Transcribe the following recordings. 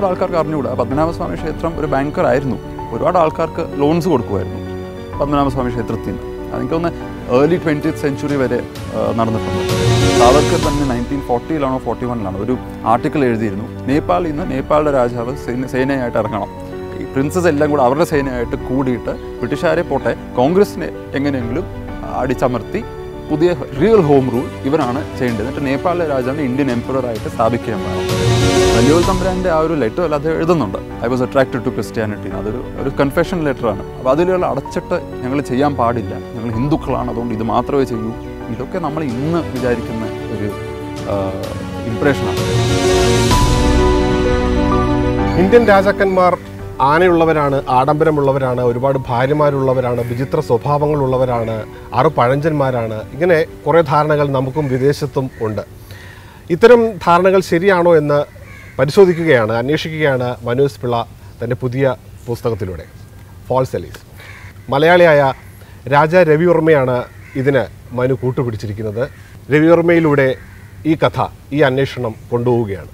ആൾക്കാർക്ക് അറിഞ്ഞുകൂടാ പത്മനാഭസ്വാമി ക്ഷേത്രം ഒരു ബാങ്കർ ആയിരുന്നു ഒരുപാട് ആൾക്കാർക്ക് ലോൺസ് കൊടുക്കുമായിരുന്നു പത്മനാഭസ്വാമി ക്ഷേത്രത്തിൽ നിന്ന് അതെനിക്ക് തോന്നുന്നു ഏർലി ട്വൻറ്റി സെഞ്ചുറി വരെ ആ, നടന്നിട്ടുണ്ട് സാവർക്കർ തന്നെ നയൻറ്റീൻ ഫോർട്ടിയിലാണോ ഫോർട്ടി വണ്ണിലാണോ ഒരു ആർട്ടിക്കിൾ എഴുതിയിരുന്നു നേപ്പാളിൽ നിന്ന് നേപ്പാളിൻ്റെ രാജാവ് സേന- സേനയായിട്ട് ഇറങ്ങണം ഈ പ്രിൻസസ് എല്ലാം കൂടെ അവരുടെ സേനയായിട്ട് കൂടിയിട്ട് ബ്രിട്ടീഷുകാരെ പോട്ടെ കോൺഗ്രസിനെ എങ്ങനെയെങ്കിലും അടിച്ചമർത്തി പുതിയ റിയൽ ഹോം റൂൾ ഇവരാണ് ചെയ്യേണ്ടത് എന്നിട്ട് നേപ്പാളിലെ രാജാവിനെ ഇന്ത്യൻ എംപററായിട്ട് സ്ഥാപിക്കുകയും വേണം വലിയോൽ തമ്പുരാൻ്റെ ആ ഒരു ലെറ്റർ അല്ല അത് എഴുതുന്നുണ്ട് I was attracted to Christianity അതൊരു ഒരു കൺഫെഷൻ ലെറ്ററാണ് അപ്പോൾ അതിലുള്ള അടച്ചിട്ട് ഞങ്ങൾ ചെയ്യാൻ പാടില്ല ഞങ്ങൾ ഹിന്ദുക്കളാണ് അതുകൊണ്ട് ഇത് മാത്രമേ ചെയ്യൂ ഇതൊക്കെ നമ്മൾ ഇന്ന് വിചാരിക്കുന്ന ഒരു ഇംപ്രഷനാണ് ഇന്ത്യൻ രാജാക്കന്മാർ ആനയുള്ളവരാണ് ആഡംബരമുള്ളവരാണ് ഒരുപാട് ഭാര്യമാരുള്ളവരാണ് വിചിത്ര സ്വഭാവങ്ങളുള്ളവരാണ് ആറ് പഴഞ്ചന്മാരാണ് ഇങ്ങനെ കുറേ ധാരണകൾ നമുക്കും വിദേശത്തും ഉണ്ട് ഇത്തരം ധാരണകൾ ശരിയാണോ എന്ന് പരിശോധിക്കുകയാണ് അന്വേഷിക്കുകയാണ് മനോജ് പിള്ള തൻ്റെ പുതിയ പുസ്തകത്തിലൂടെ ഫോൾസ് എലീസ് മലയാളിയായ രാജ രവിവർമ്മയാണ് ഇതിന് മനു കൂട്ടുപിടിച്ചിരിക്കുന്നത് രവിവർമ്മയിലൂടെ ഈ കഥ ഈ അന്വേഷണം കൊണ്ടുപോവുകയാണ്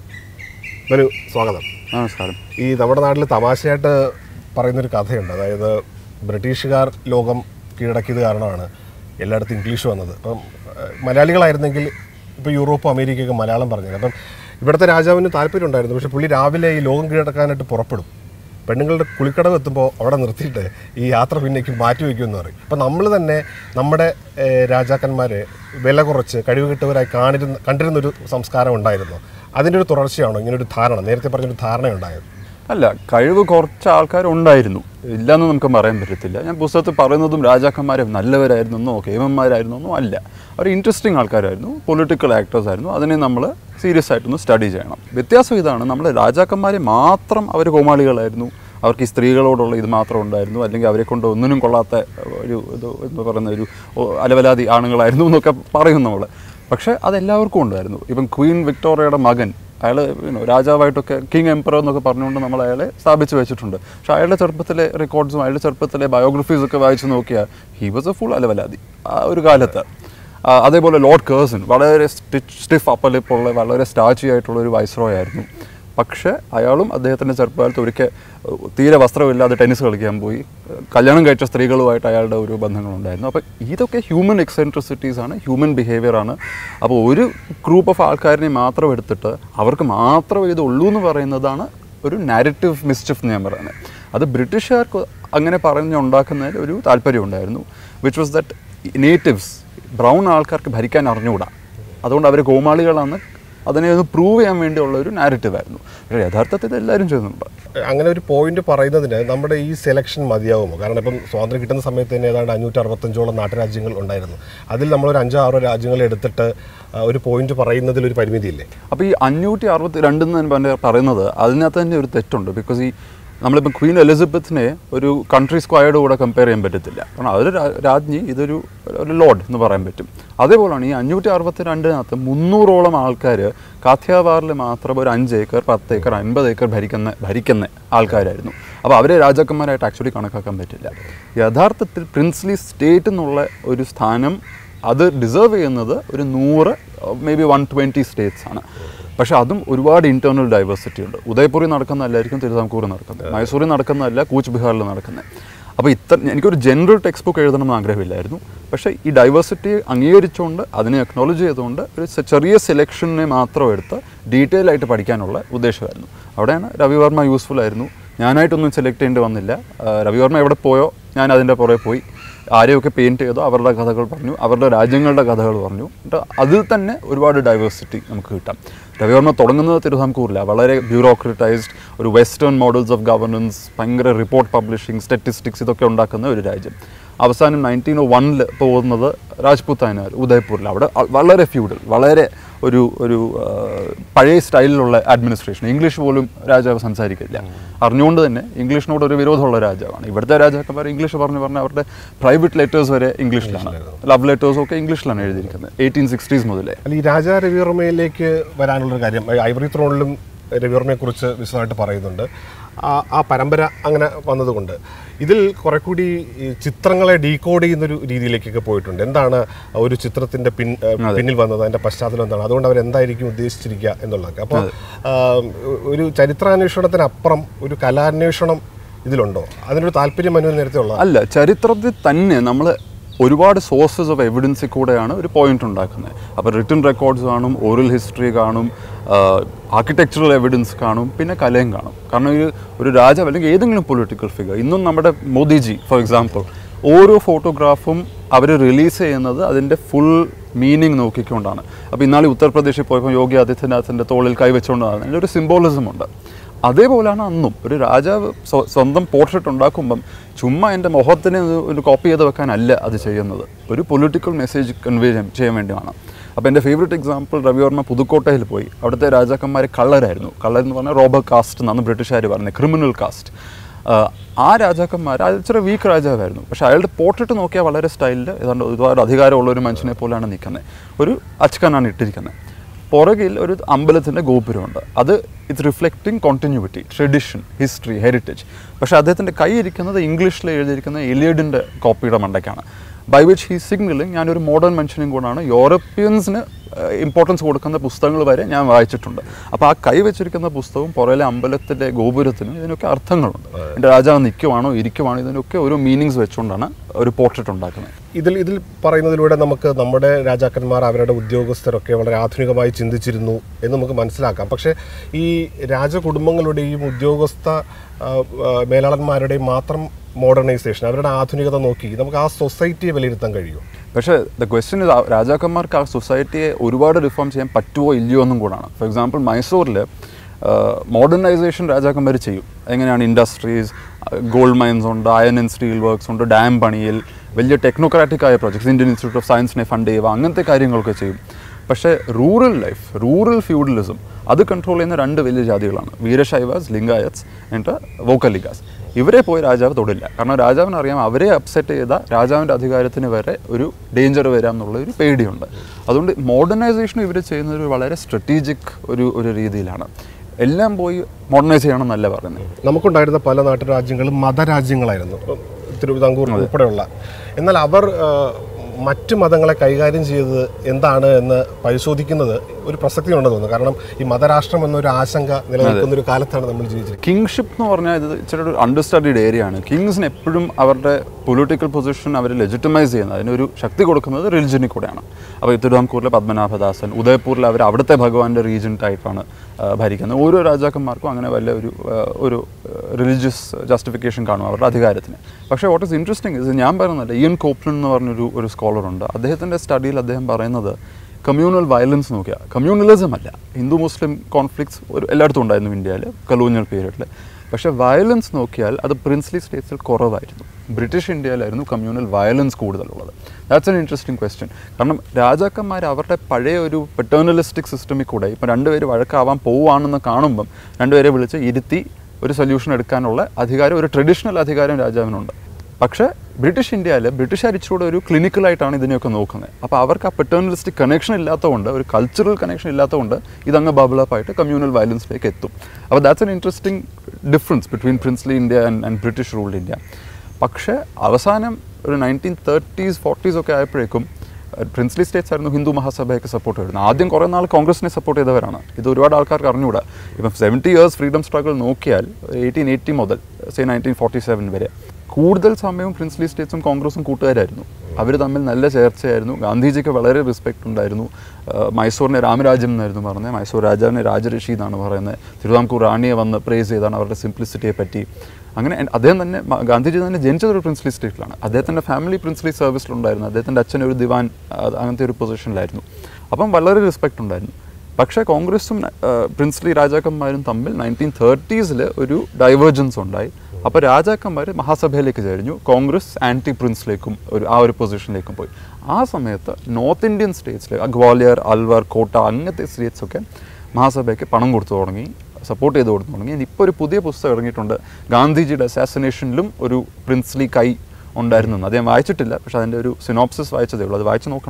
മനു സ്വാഗതം നമസ്കാരം ഈ നമ്മുടെ നാട്ടിൽ തമാശയായിട്ട് പറയുന്നൊരു കഥയുണ്ട് അതായത് ബ്രിട്ടീഷുകാർ ലോകം കീഴടക്കിയത് കാരണമാണ് എല്ലായിടത്തും ഇംഗ്ലീഷ് വന്നത് അപ്പം ഏഹ്, മലയാളികളായിരുന്നെങ്കിൽ ഇപ്പോൾ യൂറോപ്പ് അമേരിക്കയൊക്കെ മലയാളം പറഞ്ഞത് അപ്പം ഇവിടുത്തെ രാജാവിന് താല്പര്യം ഉണ്ടായിരുന്നു പക്ഷേ പുള്ളി രാവിലെ ഈ ലോകം കീഴടക്കാനായിട്ട് പുറപ്പെടും പെണ്ണുങ്ങളുടെ കുളിക്കടവ് എത്തുമ്പോൾ അവിടെ നിർത്തിയിട്ട് ഈ യാത്ര പിന്നേക്ക് മാറ്റി വയ്ക്കുമെന്ന് പറയും അപ്പം നമ്മൾ തന്നെ നമ്മുടെ ഏഹ്, രാജാക്കന്മാരെ വില കുറച്ച് കഴിവ് കിട്ടവരായി കാണിരുന്ന കണ്ടിരുന്നൊരു സംസ്കാരം ഉണ്ടായിരുന്നു അതിൻ്റെ ഒരു തുടർച്ചയാണോ ഇങ്ങനൊരു ധാരണ നേരത്തെ പറഞ്ഞൊരു ധാരണ ഉണ്ടായത് അല്ല കഴിവ് കുറച്ച് ആൾക്കാരുണ്ടായിരുന്നു ഇല്ലയെന്ന് നമുക്ക് പറയാൻ പറ്റത്തില്ല ഞാൻ പുസ്തകത്തിൽ പറയുന്നതും രാജാക്കന്മാരെ നല്ലവരായിരുന്നു എന്നോ കേമന്മാരായിരുന്നു എന്നോ അല്ല അവർ ഇൻട്രസ്റ്റിംഗ് ആൾക്കാരായിരുന്നു പൊളിറ്റിക്കൽ ആക്ടേഴ്സ് ആയിരുന്നു അതിനെ നമ്മൾ സീരിയസ് ആയിട്ടൊന്ന് സ്റ്റഡി ചെയ്യണം വ്യത്യാസം ഇതാണ് നമ്മൾ രാജാക്കന്മാരെ മാത്രം അവർ കോമാളികളായിരുന്നു അവർക്ക് ഈ സ്ത്രീകളോടുള്ള ഇത് മാത്രം ഉണ്ടായിരുന്നു അല്ലെങ്കിൽ അവരെ കൊണ്ട് ഒന്നിനും കൊള്ളാത്ത ഒരു ഇത് എന്ന് പറയുന്ന ഒരു ഓ, അലവലാതി ആണുങ്ങളായിരുന്നു എന്നൊക്കെ പറയും നമ്മൾ പക്ഷേ അതെല്ലാവർക്കും ഉണ്ടായിരുന്നു ഇപ്പം ക്വീൻ വിക്ടോറിയയുടെ മകൻ അയാൾ രാജാവായിട്ടൊക്കെ കിങ് എംപറർ എന്നൊക്കെ പറഞ്ഞുകൊണ്ട് നമ്മൾ അയാളെ സ്ഥാപിച്ചു വെച്ചിട്ടുണ്ട് പക്ഷെ അയാളുടെ ചെറുപ്പത്തിലെ റെക്കോർഡ്സും അയാളുടെ ചെറുപ്പത്തിലെ ബയോഗ്രഫീസ് ഒക്കെ വായിച്ച് നോക്കിയാൽ ഹി വാസ് എ ഫുൾ അലവലാതി ആ ഒരു കാലത്ത് ആ, അതേപോലെ ലോർഡ് കേഴ്സൺ വളരെ സ്റ്റിച്ച് സ്റ്റിഫ് അപ്പലിപ്പുള്ള വളരെ സ്റ്റാച്യു ആയിട്ടുള്ള ഒരു വൈസ്രോയ് ആയിരുന്നു പക്ഷേ അയാളും അദ്ദേഹത്തിൻ്റെ ചെറുപ്പകാലത്ത് ഒരിക്കൽ ഏഹ്, തീരെ വസ്ത്രമില്ലാതെ ടെന്നീസ് കളിക്കാൻ പോയി ഏഹ്, കല്യാണം കഴിച്ച സ്ത്രീകളുമായിട്ട് അയാളുടെ ഒരു ബന്ധങ്ങളുണ്ടായിരുന്നു അപ്പോൾ ഇതൊക്കെ ഹ്യൂമൻ എക്സെൻട്രിസിറ്റീസ് ആണ് ഹ്യൂമൻ ബിഹേവിയർ ആണ് അപ്പോൾ ഒരു ഗ്രൂപ്പ് ഓഫ് ആൾക്കാരിനെ മാത്രം എടുത്തിട്ട് അവർക്ക് മാത്രമേ ഇത് ഉള്ളൂ എന്ന് പറയുന്നതാണ് ഒരു നാരറ്റീവ് മിസ്റ്റിഫ് ഞാൻ പറയുന്നത് അത് ബ്രിട്ടീഷുകാർക്ക് അങ്ങനെ പറഞ്ഞുണ്ടാക്കുന്നതിൽ ഒരു താല്പര്യം ഉണ്ടായിരുന്നു which was that natives brown ആൾക്കാർക്ക് ഭരിക്കാൻ അറിഞ്ഞുകൂടാ അതുകൊണ്ട് അവർ കോമാളികളാണ് അതിനെ ഒന്ന് പ്രൂവ് ചെയ്യാൻ വേണ്ടിയുള്ള ഒരു നാരറ്റീവ് ആയിരുന്നു പക്ഷേ യഥാർത്ഥത്തിൽ ഇത് എല്ലാവരും ചെയ്യുന്നുണ്ട് അങ്ങനെ ഒരു പോയിന്റ് പറയുന്നതിന് നമ്മുടെ ഈ സെലക്ഷൻ മതിയാവുമോ കാരണം ഇപ്പം സ്വാതന്ത്ര്യം കിട്ടുന്ന സമയത്ത് തന്നെ ഏതാണ്ട് അഞ്ഞൂറ്റി അറുപത്തഞ്ചോളം നാട്ടുരാജ്യങ്ങൾ ഉണ്ടായിരുന്നു അതിൽ നമ്മളൊരു അഞ്ചോ ആറോ രാജ്യങ്ങൾ എടുത്തിട്ട് ആ, ഒരു പോയിന്റ് പറയുന്നതിൽ ഒരു പരിമിതിയില്ലേ അപ്പോൾ ഈ അഞ്ഞൂറ്റി അറുപത്തി രണ്ടെന്ന് ഞാൻ പറഞ്ഞ- പറയുന്നത് അതിനകത്ത് തന്നെ ഒരു തെറ്റുണ്ട് ബിക്കോസ് ഈ നമ്മളിപ്പോൾ ക്വീൻ എലിസബത്തിനെ ഒരു കൺട്രി സ്ക്വയർഡ് കൂടെ കമ്പയർ ചെയ്യാൻ പറ്റത്തില്ല കാരണം അതൊരു രാ- രാജ്ഞി ഇതൊരു ഒരു ലോഡ് എന്ന് പറയാൻ പറ്റും അതേപോലെയാണ് ഈ അഞ്ഞൂറ്റി അറുപത്തി രണ്ടിനകത്ത് മുന്നൂറോളം ആൾക്കാർ കാഥ്യാവാറിൽ മാത്രം ഒരു അഞ്ച് ഏക്കർ പത്ത് ഏക്കർ അൻപത് ഏക്കർ ഭരിക്കുന്ന ഭരിക്കുന്ന ആൾക്കാരായിരുന്നു അപ്പോൾ അവരെ രാജാക്കന്മാരായിട്ട് ആക്ച്വലി കണക്കാക്കാൻ പറ്റില്ല യഥാർത്ഥത്തിൽ പ്രിൻസ്ലി സ്റ്റേറ്റ് എന്നുള്ള ഒരു സ്ഥാനം അത് ഡിസേർവ് ചെയ്യുന്നത് ഒരു നൂറ് may be one twenty states ആണ് പക്ഷേ അതും ഒരുപാട് ഇൻറ്റേർണൽ ഡൈവേഴ്സിറ്റി ഉണ്ട് ഉദയപൂരിൽ നടക്കുന്നതല്ലായിരിക്കും തിരുവിതാംകൂറിൽ നടക്കുന്നത് മൈസൂരിൽ നടക്കുന്നതല്ല കൂച്ച് ബിഹാറിൽ നടക്കുന്നത് അപ്പോൾ ഇത്ര എനിക്കൊരു ജനറൽ ടെക്സ്റ്റ് ബുക്ക് എഴുതണം എന്ന് ആഗ്രഹമില്ലായിരുന്നു പക്ഷേ ഈ ഡൈവേഴ്സിറ്റി അംഗീകരിച്ചുകൊണ്ട് അതിനെ അക്നോളജ് ചെയ്തുകൊണ്ട് ഒരു സെ- ചെറിയ സെലക്ഷനെ മാത്രം എടുത്ത് ഡീറ്റെയിൽ ആയിട്ട് പഠിക്കാനുള്ള ഉദ്ദേശമായിരുന്നു അവിടെയാണ് രവിവർമ്മ യൂസ്ഫുൾ ആയിരുന്നു ഞാനായിട്ടൊന്നും സെലക്ട് ചെയ്യേണ്ടി വന്നില്ല ആ, രവിവർമ്മ എവിടെ പോയോ ഞാൻ അതിൻ്റെ പുറകെ പോയി ആരെയൊക്കെ പെയിൻറ്റ് ചെയ്തോ അവരുടെ കഥകൾ പറഞ്ഞു അവരുടെ രാജ്യങ്ങളുടെ കഥകൾ പറഞ്ഞു എന്നിട്ട് അതിൽ തന്നെ ഒരുപാട് ഡൈവേഴ്സിറ്റി നമുക്ക് കിട്ടാം രവിവർമ്മ തുടങ്ങുന്നത് തിരുവിതാംകൂറിലാണ് വളരെ ബ്യൂറോക്രറ്റൈസ്ഡ് ഒരു വെസ്റ്റേൺ മോഡൽസ് ഓഫ് ഗവർണൻസ് ഭയങ്കര റിപ്പോർട്ട് പബ്ലിഷിംഗ് സ്റ്റാറ്റിസ്റ്റിക്സ് ഇതൊക്കെ ഉണ്ടാക്കുന്ന ഒരു രാജ്യം അവസാനം നയൻറ്റീൻ ഓ വണ്ണിൽ പോകുന്നത് രാജ്പുത്താന ഉദയ്പൂരിൽ അവിടെ അ- വളരെ ഫ്യൂഡൽ വളരെ ഒരു ഒരു ആ, പഴയ സ്റ്റൈലിലുള്ള അഡ്മിനിസ്ട്രേഷൻ ഇംഗ്ലീഷ് പോലും രാജാവ് സംസാരിക്കില്ല അറിഞ്ഞുകൊണ്ട് തന്നെ ഇംഗ്ലീഷിനോട് ഒരു വിരോധമുള്ള രാജാവാണ് ഇവിടുത്തെ രാജാക്കന്മാർ ഇംഗ്ലീഷ് പറഞ്ഞു പറഞ്ഞാൽ അവരുടെ പ്രൈവറ്റ് ലെറ്റേഴ്സ് വരെ ഇംഗ്ലീഷിലാണ് ലവ് ലെറ്റേഴ്സും ഒക്കെ ഇംഗ്ലീഷിലാണ് എഴുതിയിരിക്കുന്നത് എയ്റ്റീൻ സിക്സ്റ്റീസ് മുതലേ അല്ല ഈ രാജാ രവിവർമ്മയിലേക്ക് വരാനുള്ളൊരു കാര്യം ഐ- ഐവറി ത്രോണിലും രവിവർമ്മയെക്കുറിച്ച് വിശദമായിട്ട് പറയുന്നുണ്ട് ആ ആ പരമ്പര അങ്ങനെ വന്നതുകൊണ്ട് ഇതിൽ കുറെ കൂടി ഈ ചിത്രങ്ങളെ ഡീകോഡ് ചെയ്യുന്നൊരു രീതിയിലേക്കൊക്കെ പോയിട്ടുണ്ട് എന്താണ് ഒരു ചിത്രത്തിന്റെ പിൻ ഏഹ് പിന്നിൽ വന്നത് അതിന്റെ പശ്ചാത്തലം എന്താണ് അതുകൊണ്ട് അവർ എന്തായിരിക്കും ഉദ്ദേശിച്ചിരിക്കുക എന്നുള്ളതൊക്കെ അപ്പോൾ ഒരു ചരിത്രാന്വേഷണത്തിനപ്പുറം ഒരു കലാന്വേഷണം ഇതിലുണ്ടോ അതിനൊരു താല്പര്യം അനു നേരത്തെ ഉള്ള അല്ല ചരിത്രത്തിൽ തന്നെ നമ്മൾ ഒരുപാട് സോഴ്സസ് ഓഫ് എവിഡൻസിൽ കൂടെയാണ് ഒരു പോയിന്റ് ഉണ്ടാക്കുന്നത് അപ്പോൾ റിട്ടൺ റെക്കോർഡ്സ് കാണും ഓറൽ ഹിസ്റ്ററി കാണും ആർക്കിടെക്ചറൽ എവിഡൻസ് കാണും പിന്നെ കലയും കാണും കാരണം ഒരു ഒരു രാജാവ് അല്ലെങ്കിൽ ഏതെങ്കിലും പൊളിറ്റിക്കൽ ഫിഗർ ഇന്നും നമ്മുടെ മോദിജി ഫോർ എക്സാമ്പിൾ ഓരോ ഫോട്ടോഗ്രാഫും അവർ റിലീസ് ചെയ്യുന്നത് അതിൻ്റെ ഫുൾ മീനിങ് നോക്കിക്കൊണ്ടാണ് അപ്പോൾ ഇന്നാളെ ഉത്തർപ്രദേശിൽ പോയപ്പോൾ യോഗി ആദിത്യനാഥിൻ്റെ തോളിൽ കൈവച്ചുകൊണ്ടാണ് അതിലൊരു സിംബോളിസം ഉണ്ട് അതേപോലെയാണ് അന്നും ഒരു രാജാവ് സ്വ- സ്വന്തം പോർട്രേറ്റ് ഉണ്ടാക്കുമ്പം ചുമ്മാ എൻ്റെ മുഖത്തിന് ഇത് ഒരു കോപ്പി ചെയ്ത് വെക്കാനല്ല അത് ചെയ്യുന്നത് ഒരു പൊളിറ്റിക്കൽ മെസ്സേജ് കൺവേ ചെയ്യാൻ വേണ്ടിയാണ് അപ്പോൾ എൻ്റെ ഫേവറേറ്റ് എക്സാമ്പിൾ രവിവർമ്മ പുതുക്കോട്ടയിൽ പോയി അവിടുത്തെ രാജാക്കന്മാർ കള്ളരായിരുന്നു കള്ളർ എന്ന് പറഞ്ഞാൽ റോബർ കാസ്റ്റ് എന്നാണ് ബ്രിട്ടീഷുകാർ പറഞ്ഞത് ക്രിമിനൽ കാസ്റ്റ് ആ രാജാക്കന്മാർ അത് ഇച്ചിരി വീക്ക് രാജാവായിരുന്നു പക്ഷേ അയാളുടെ പോർട്രേറ്റ് നോക്കിയാൽ വളരെ സ്റ്റൈലിൽ ഏതാണ്ട് ഒരുപാട് അധികാരമുള്ള ഒരു മനുഷ്യനെ പോലെയാണ് നിൽക്കുന്നത് ഒരു അച്ഛനാണ് ഇട്ടിരിക്കുന്നത് പുറകിൽ ഒരു അമ്പലത്തിൻ്റെ ഗോപുരമുണ്ട് അത് ഇത് reflecting continuity tradition history heritage പക്ഷേ അദ്ദേഹത്തിൻ്റെ കൈ ഇരിക്കുന്നത് ഇംഗ്ലീഷിൽ എഴുതിയിരിക്കുന്ന എലിയഡിൻ്റെ കോപ്പിയുടെ മണ്ടയ്ക്കാണ് ബൈ വിച്ച് ഹീ സിഗ്നലിംഗ് ഞാനൊരു മോഡേൺ മനുഷ്യനും കൂടാണ് യൂറോപ്യൻസിന് ഇമ്പോർട്ടൻസ് കൊടുക്കുന്ന പുസ്തകങ്ങൾ വരെ ഞാൻ വായിച്ചിട്ടുണ്ട് അപ്പോൾ ആ കൈ വെച്ചിരിക്കുന്ന പുസ്തകവും പുറയിലെ അമ്പലത്തിൻ്റെ ഗോപുരത്തിനും ഇതിനൊക്കെ അർത്ഥങ്ങളുണ്ട് എൻ്റെ രാജാവ് നിൽക്കുവാണോ ഇരിക്കുവാണോ ഇതിനൊക്കെ ഓരോ മീനിങ്സ് വെച്ചുകൊണ്ടാണ് ഒരു പോർട്രേറ്റ് ഉണ്ടാക്കുന്നത് ഇതിൽ ഇതിൽ പറയുന്നതിലൂടെ നമുക്ക് നമ്മുടെ രാജാക്കന്മാർ അവരുടെ ഉദ്യോഗസ്ഥരൊക്കെ വളരെ ആധുനികമായി ചിന്തിച്ചിരുന്നു എന്ന് നമുക്ക് മനസ്സിലാക്കാം പക്ഷേ ഈ രാജകുടുംബങ്ങളുടെയും ഉദ്യോഗസ്ഥ ആ, ആ, മേലാളന്മാരുടെയും മാത്രം മോഡേണൈസേഷൻ അവരുടെ ആധുനികത നോക്കി നമുക്ക് ആ സൊസൈറ്റിയെ വിലയിരുത്താൻ കഴിയുമോ പക്ഷേ ദ ക്വസ്റ്റ്യൻ ഇത് രാജാക്കന്മാർക്ക് ആ സൊസൈറ്റിയെ ഒരുപാട് റിഫോം ചെയ്യാൻ പറ്റുമോ ഇല്ലയോ എന്നും കൂടാണ് ഫോർ എക്സാമ്പിൾ മൈസൂരിൽ മോഡേണൈസേഷൻ രാജാക്കന്മാർ ചെയ്യും എങ്ങനെയാണ് ഇൻഡസ്ട്രീസ് ഗോൾഡ് മൈൻസ് ഉണ്ട് അയൺ ആൻഡ് സ്റ്റീൽ വർക്ക്സ് ഉണ്ട് ഡാം പണിയിൽ വലിയ ടെക്നോക്രാറ്റിക് ആയ പ്രോജക്ട്സ് ഇന്ത്യൻ ഇൻസ്റ്റിറ്റ്യൂട്ട് ഓഫ് സയൻസിനെ ഫണ്ട് ചെയ്യുക അങ്ങനത്തെ കാര്യങ്ങളൊക്കെ ചെയ്യും പക്ഷേ റൂറൽ ലൈഫ് റൂറൽ ഫ്യൂഡലിസം അത് കൺട്രോൾ ചെയ്യുന്ന രണ്ട് വലിയ ജാതികളാണ് വീരശൈവാസ് ലിംഗായത്സ് എന്നിട്ട് വോക്കലിഗാസ് ഇവരെ പോയി രാജാവ് തൊടില്ല കാരണം രാജാവിന് അറിയാം അവരെ അപ്സെറ്റ് ചെയ്ത രാജാവിൻ്റെ അധികാരത്തിന് വരെ ഒരു ഡേഞ്ചർ വരാം എന്നുള്ള ഒരു പേടിയുണ്ട് അതുകൊണ്ട് മോഡേണൈസേഷൻ ഇവർ ചെയ്യുന്നത് ഒരു വളരെ സ്ട്രറ്റീജിക് ഒരു ഒരു രീതിയിലാണ് എല്ലാം പോയി മോഡേണൈസ് ചെയ്യണം എന്നല്ല പറയുന്നത് നമുക്കുണ്ടായിരുന്ന പല നാട്ടുരാജ്യങ്ങളും മതരാജ്യങ്ങളായിരുന്നു ഇപ്പം തിരുവിതാംകൂർ ഉൾപ്പെടെയുള്ള എന്നാൽ അവർ ആ, മറ്റ് മതങ്ങളെ കൈകാര്യം ചെയ്തത് എന്താണ് എന്ന് പരിശോധിക്കുന്നത് ഒരു പ്രസക്തി ഉണ്ടെന്ന് തോന്നുന്നു കാരണം ഈ മതരാഷ്ട്രം എന്നൊരു ആശങ്ക നിലനിൽക്കുന്ന ഒരു കാലത്താണ് നമ്മൾ ജീവിച്ചിരിക്കുന്നത് കിങ്ഷിപ്പ് എന്ന് പറഞ്ഞാൽ ഇത് ഇച്ചിരി ഒരു അണ്ടർസ്റ്റഡീഡ് ഏരിയ ആണ് കിങ്സിന് എപ്പോഴും അവരുടെ പൊളിറ്റിക്കൽ പൊസിഷൻ അവർ ലെജിറ്റമൈസ് ചെയ്യുന്നത് അതിനൊരു ശക്തി കൊടുക്കുന്നത് റിലിജനിൽ കൂടെയാണ് അപ്പോൾ തിരുവിതാംകൂറിലെ പത്മനാഭദാസൻ ഉദയപൂരിൽ അവർ അവിടുത്തെ ഭഗവാന്റെ റീജൻ്റ് ആയിട്ടാണ് ആ, ഭരിക്കുന്നത് ഓരോ രാജാക്കന്മാർക്കും അങ്ങനെ വല്ല ഒരു ആ, ഒരു റിലീജിയസ് ജസ്റ്റിഫിക്കേഷൻ കാണും അവരുടെ അധികാരത്തിന് പക്ഷേ വാട്ട് ഇസ് ഇൻട്രസ്റ്റിംഗ് ഇത് ഞാൻ പറയുന്നില്ല ഇയൻ കോപ്ലൻ എന്ന് പറഞ്ഞൊരു ഒരു സ്കോളറുണ്ട് അദ്ദേഹത്തിൻ്റെ സ്റ്റഡിയിൽ അദ്ദേഹം പറയുന്നത് കമ്മ്യൂണൽ വയലൻസ് നോക്കിയാൽ കമ്മ്യൂണലിസം അല്ല ഹിന്ദു മുസ്ലിം കോൺഫ്ലിക്ട്സ് ഒരു എല്ലായിടത്തും ഉണ്ടായിരുന്നു ഇന്ത്യയിൽ കൊളോണിയൽ പീരീഡിൽ പക്ഷേ വയലൻസ് നോക്കിയാൽ അത് പ്രിൻസ്ലി സ്റ്റേറ്റ്സിൽ കുറവായിരുന്നു ബ്രിട്ടീഷ് ഇന്ത്യയിലായിരുന്നു കമ്മ്യൂണൽ വയലൻസ് കൂടുതലുള്ളത് ദാറ്റ്സ് എൻ ഇൻട്രസ്റ്റിംഗ് ക്വസ്റ്റ്യൻ കാരണം രാജാക്കന്മാർ അവരുടെ പഴയ ഒരു പെറ്റേണലിസ്റ്റിക് സിസ്റ്റമിൽ കൂടെ ഇപ്പം രണ്ടുപേര് വഴക്കാവാൻ പോവുകയാണെന്ന് കാണുമ്പം രണ്ടുപേരെ വിളിച്ച് ഇരുത്തി ഒരു സൊല്യൂഷൻ എടുക്കാനുള്ള അധികാരം ഒരു ട്രഡീഷണൽ അധികാരം രാജാവിനുണ്ട് പക്ഷേ ബ്രിട്ടീഷ് ഇന്ത്യയിൽ ബ്രിട്ടീഷുകാർ ഇച്ചിരൂടെ ഒരു ക്ലിനിക്കലായിട്ടാണ് ഇതിനെയൊക്കെ നോക്കുന്നത് അപ്പോൾ അവർക്ക് ആ പെറ്റേണലിസ്റ്റിക് കണക്ഷൻ ഇല്ലാത്തതുകൊണ്ട് ഒരു കൾച്ചറൽ കണക്ഷൻ ഇല്ലാത്തതുകൊണ്ട് ഇതങ്ങ് ബബിളപ്പ് ആയിട്ട് കമ്മ്യൂണൽ വയലൻസിലേക്ക് എത്തും അപ്പോൾ that's an interesting difference between princely India and and British ruled India പക്ഷേ അവസാനം ഒരു നയൻറ്റീൻ തേർട്ടീസ് ഫോർട്ടീസ് ഒക്കെ ആയപ്പോഴേക്കും പ്രിൻസ്ലി സ്റ്റേറ്റ്സ് ആയിരുന്നു ഹിന്ദു മഹാസഭയൊക്കെ സപ്പോർട്ട് ചെയ്യുന്നത് ആദ്യം കുറേ നാൾ കോൺഗ്രസിനെ സപ്പോർട്ട് ചെയ്തവരാണ് ഇത് ഒരുപാട് ആൾക്കാർക്ക് അറിഞ്ഞുകൂടാ ഇപ്പം സെവൻറ്റി ഇയേഴ്സ് ഫ്രീഡം സ്ട്രഗിൾ നോക്കിയാൽ എയ്റ്റീൻ എയ്റ്റി മുതൽ സേ നയൻറ്റീൻ ഫോർട്ടി സെവൻ വരെ കൂടുതൽ സമയവും പ്രിൻസ്ലി സ്റ്റേറ്റ്സും കോൺഗ്രസും കൂട്ടുകാരായിരുന്നു അവർ തമ്മിൽ നല്ല ചേർച്ചയായിരുന്നു ഗാന്ധിജിക്ക് വളരെ റെസ്പെക്ട് ഉണ്ടായിരുന്നു ആ, മൈസൂറിനെ രാമരാജ്യം എന്നായിരുന്നു പറഞ്ഞത് മൈസൂർ രാജാവിനെ രാജഋഷി എന്നാണ് പറയുന്നത് തിരുവിതാംകൂർ റാണിയെ വന്ന് പ്രേസ് ചെയ്താണ് അവരുടെ സിംപ്ലിസിറ്റിയെ പറ്റി അങ്ങനെ എൻ- അദ്ദേഹം തന്നെ മ- ഗാന്ധിജി തന്നെ ജനിച്ചത് ഒരു പ്രിൻസ്ലി സ്റ്റേറ്റിലാണ് അദ്ദേഹത്തിൻ്റെ ഫാമിലി പ്രിൻസ്ലി സർവീസിലുണ്ടായിരുന്നു അദ്ദേഹത്തിൻ്റെ അച്ഛൻ ഒരു ദിവാൻ ആ, അങ്ങനത്തെ ഒരു പൊസിഷനിലായിരുന്നു അപ്പം വളരെ റെസ്പെക്ട് ഉണ്ടായിരുന്നു പക്ഷേ കോൺഗ്രസും ആ, പ്രിൻസ്ലി രാജാക്കന്മാരും തമ്മിൽ നയൻറ്റീൻ തേർട്ടീസിൽ ഒരു ഡൈവേർജൻസ് ഉണ്ടായി അപ്പോൾ രാജാക്കന്മാർ മഹാസഭയിലേക്ക് ചേരിഞ്ഞു കോൺഗ്രസ് ആൻറ്റി പ്രിൻസിലേക്കും ഒരു ആ ഒരു പൊസിഷനിലേക്കും പോയി ആ സമയത്ത് നോർത്ത് ഇന്ത്യൻ സ്റ്റേറ്റ്സിൽ ഗ്വാളിയർ അൽവർ കോട്ട അങ്ങനത്തെ സ്റ്റേറ്റ്സൊക്കെ മഹാസഭയ്ക്ക് പണം കൊടുത്തു തുടങ്ങി സപ്പോർട്ട് ചെയ്ത് കൊടുത്തു തുടങ്ങി ഇപ്പോൾ ഒരു പുതിയ പുസ്തകം ഇറങ്ങിയിട്ടുണ്ട് ഗാന്ധിജിയുടെ അസാസിനേഷനിലും ഒരു പ്രിൻസ്ലി കൈ ഉണ്ടായിരുന്നു എന്ന് അത് ഞാൻ വായിച്ചിട്ടില്ല പക്ഷേ അതിൻ്റെ ഒരു സിനോപ്സിസ് വായിച്ചതേ ഉള്ളൂ അത് വായിച്ച് നോക്കണം